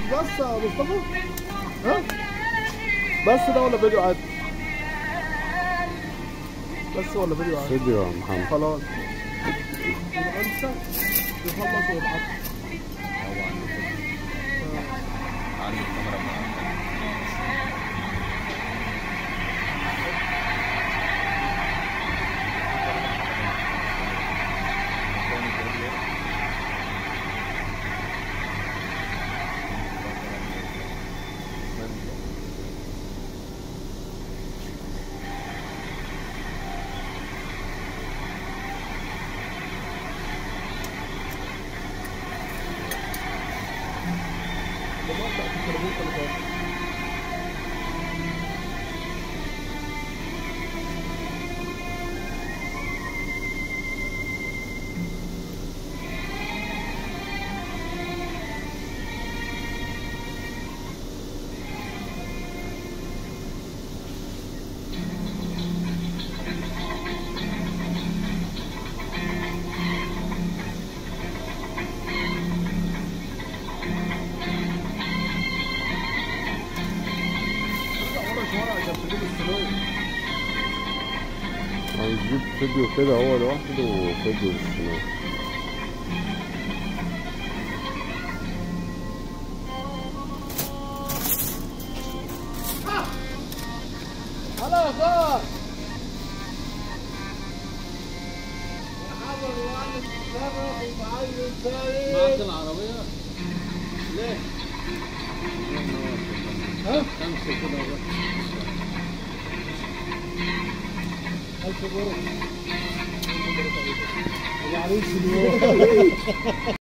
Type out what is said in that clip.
بس يا مصطفى ها بس ده ولا فيديو عادي بس ولا فيديو عادي فيديو يا محمد خلاص يبقى انت تخلص وابعت عندي الكاميرا معاك دلوقتي في التليفون اللي فات ارجع ورا شويه عشان تجيب السلوك هنجيب فيديو كده هو لوحده وفيديو بالسناب هلا يا فار معك العربية؟ ليه؟ ها؟ خمسة كده بس ألف مبروك معلش اليوم